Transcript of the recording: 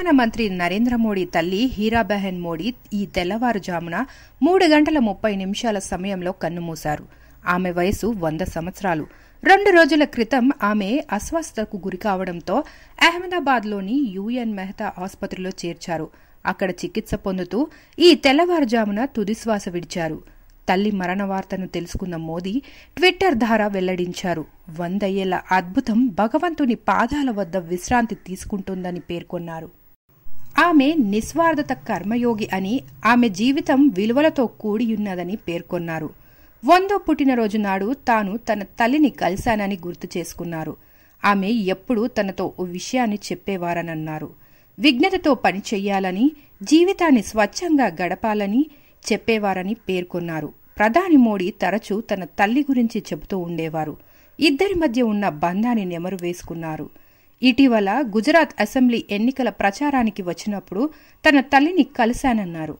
ప్రధానమంత్రి నరేంద్ర మోడీ తల్లి హీరాబెహన్ మోడీ ఈ తెల్లవారుజామున మూడు గంటల ముప్పై నిమిషాల సమయంలో కన్నుమూశారు ఆమె వయసు వంద సంవత్సరాలు రెండు రోజుల క్రితం ఆమె అస్వస్థతకు గురికావడంతో అహ్మదాబాద్లోని యుఎన్ మెహతా ఆసుపత్రిలో చేర్చారు అక్కడ చికిత్స పొందుతూ ఈ తెల్లవారుజామున తుదిశ్వాస విడిచారు తల్లి మరణ వార్తను తెలుసుకున్న మోదీ ట్విట్టర్ ద్వారా వెల్లడించారు వంద ఏళ్ల అద్భుతం భగవంతుని పాదాల వద్ద విశ్రాంతి తీసుకుంటుందని పేర్కొన్నారు ఆమె నిస్వార్థత కర్మయోగి అని ఆమె జీవితం విలువలతో కూడియున్నదని పేర్కొన్నారు వందో పుట్టినరోజు నాడు తాను తన తల్లిని కలిశానని గుర్తు చేసుకున్నారు ఆమె ఎప్పుడూ తనతో ఓ విషయాన్ని చెప్పేవారనన్నారు విజ్ఞతతో పని చెయ్యాలని జీవితాన్ని స్వచ్ఛంగా గడపాలని చెప్పేవారని పేర్కొన్నారు ప్రధాని మోడీ తరచూ తన తల్లి గురించి చెబుతూ ఉండేవారు ఇద్దరి మధ్య ఉన్న బంధాన్ని నెమరు వేసుకున్నారు ఇటీవల గుజరాత్ అసెంబ్లీ ఎన్నికల ప్రచారానికి వచ్చినప్పుడు తన తల్లిని కలిశానన్నారు